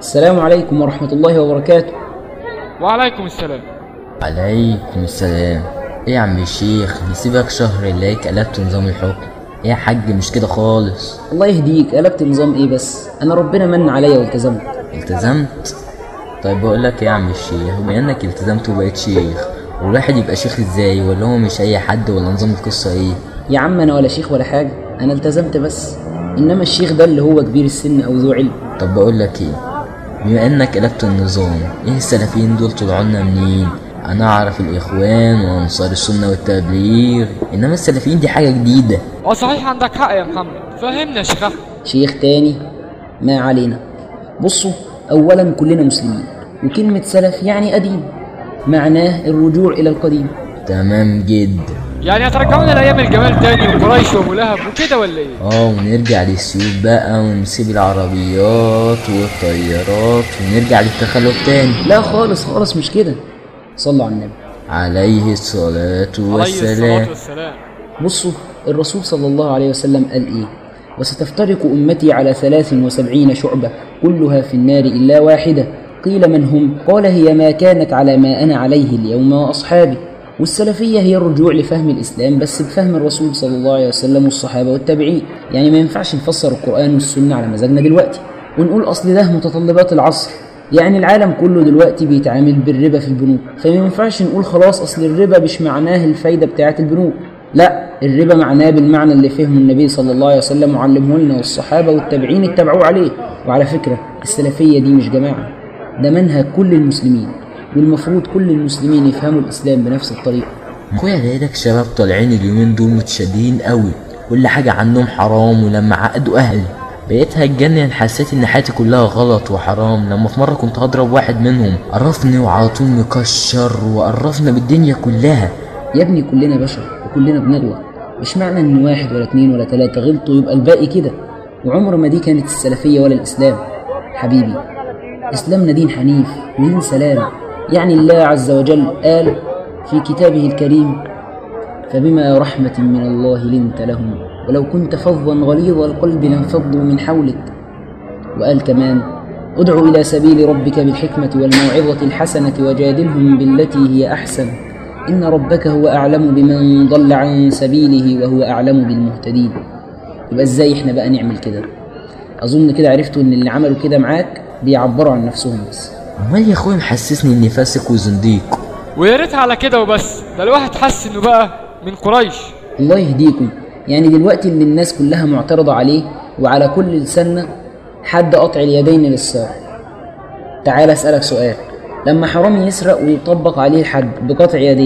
السلام عليكم ورحمة الله وبركاته وعليكم السلام عليكم السلام ايه يا عم الشيخ نسيبك شهر نلاقيك قلبت نظام الحكم ايه يا حاج مش كده خالص الله يهديك قلبت نظام ايه بس انا ربنا من عليا والتزمت التزمت طيب بقول لك ايه يا عم الشيخ بما انك التزمت وبقيت شيخ والواحد يبقى شيخ ازاي ولا هو مش اي حد ولا نظام القصه ايه يا عم انا ولا شيخ ولا حاجة انا التزمت بس انما الشيخ ده اللي هو كبير السن او ذو علم طب بقول لك ايه بما انك قلبت النظام ايه السلفيين دول طلعوا لنا منين انا اعرف الاخوان وانصار السنه والتبليغ انما السلفيين دي حاجه جديده اه صحيح عندك حق يا محمد فهمنا يا شيخ أحمد. شيخ تاني ما علينا بصوا اولا كلنا مسلمين وكلمة سلف يعني قديم معناه الرجوع الى القديم تمام جدا يعني هترجعونا لايام الجمال تاني وقريش وابو لهب وكده ولا ايه اه ونرجع للسيوف بقى ونسيب العربيات والطيارات ونرجع للتخلف تاني لا خالص خالص مش كده صلوا على النبي عليه الصلاة عليه الصلاه والسلام والسلام بصوا الرسول صلى الله عليه وسلم قال ايه وستفترق أمتي على ثلاث وسبعين شعبة كلها في النار إلا واحدة قيل من هم قال هي ما كانت على ما أنا عليه اليوم وأصحابي والسلفية هي الرجوع لفهم الإسلام بس بفهم الرسول صلى الله عليه وسلم والصحابة والتابعين يعني ما ينفعش نفسر القرآن والسنة على مزاجنا دلوقتي ونقول أصل ده متطلبات العصر يعني العالم كله دلوقتي بيتعامل بالربا في البنوك فما ينفعش نقول خلاص أصل الربا مش معناه الفايدة بتاعة البنوك لا الربا معناه بالمعنى اللي فهمه النبي صلى الله عليه وسلم وعلمه لنا والصحابة والتابعين اتبعوه عليه وعلى فكرة السلفية دي مش جماعة ده منهج كل المسلمين والمفروض كل المسلمين يفهموا الإسلام بنفس الطريقة اخويا لقيتك شباب طالعين اليومين دول متشددين قوي كل حاجة عنهم حرام ولما عقدوا اهلي بقيت هتجنن حسيت ان حياتي كلها غلط وحرام لما في مرة كنت هضرب واحد منهم عرفني وعلى طول مكشر وقرفنا بالدنيا كلها يا ابني كلنا بشر وكلنا بنغلط مش معنى ان واحد ولا اتنين ولا تلاتة غلطوا يبقى الباقي كده وعمر ما دي كانت السلفية ولا الإسلام حبيبي إسلامنا دين حنيف دين سلام يعني الله عز وجل قال في كتابه الكريم فبما رحمة من الله لنت لهم ولو كنت فظا غليظ القلب لانفضوا من حولك وقال كمان ادع إلى سبيل ربك بالحكمة والموعظة الحسنة وجادلهم بالتي هي أحسن إن ربك هو أعلم بمن ضل عن سبيله وهو أعلم بالمهتدين يبقى إزاي إحنا بقى نعمل كده أظن كده عرفتوا إن اللي عملوا كده معاك بيعبروا عن نفسهم بس امال يا اخويا محسسني اني فاسق وزنديق ويا ريت على كده وبس ده الواحد حس انه بقى من قريش الله يهديكم يعني دلوقتي اللي الناس كلها معترضة عليه وعلى كل لساننا حد قطع اليدين للسارق تعال أسألك سؤال لما حرامي يسرق ويطبق عليه الحد بقطع يديه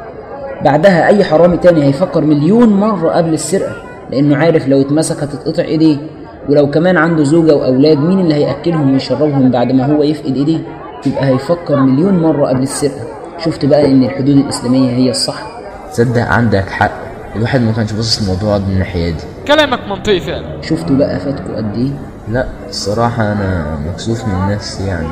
بعدها أي حرامي تاني هيفكر مليون مرة قبل السرقة لأنه عارف لو اتمسك هتتقطع إيديه ولو كمان عنده زوجة وأولاد مين اللي هيأكلهم ويشربهم بعد ما هو يفقد إيديه يبقى هيفكر مليون مرة قبل السرقة شفت بقى إن الحدود الإسلامية هي الصح تصدق عندك حق الواحد ما كانش باصص الموضوع من الناحية دي كلامك منطقي فعلا شفتوا بقى فاتكوا قد إيه لا الصراحة أنا مكسوف من نفسي يعني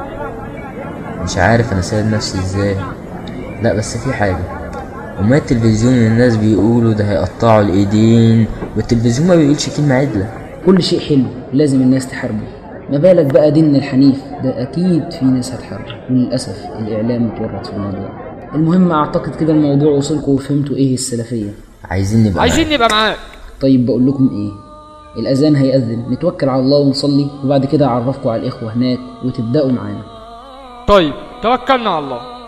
مش عارف أنا سايب نفسي إزاي لا بس في حاجة وما التلفزيون الناس بيقولوا ده هيقطعوا الإيدين والتلفزيون ما بيقولش كلمة عدلة كل شيء حلو لازم الناس تحاربه ما بالك بقى ديننا الحنيف ده اكيد في ناس هتحاربه وللاسف الاعلام متورط في الموضوع المهم اعتقد كده الموضوع وصلكم وفهمتوا ايه السلفيه عايزين نبقى عايزين نبقى معاك طيب بقول لكم ايه الاذان هيأذن نتوكل على الله ونصلي وبعد كده اعرفكم على الاخوه هناك وتبداوا معانا طيب توكلنا على الله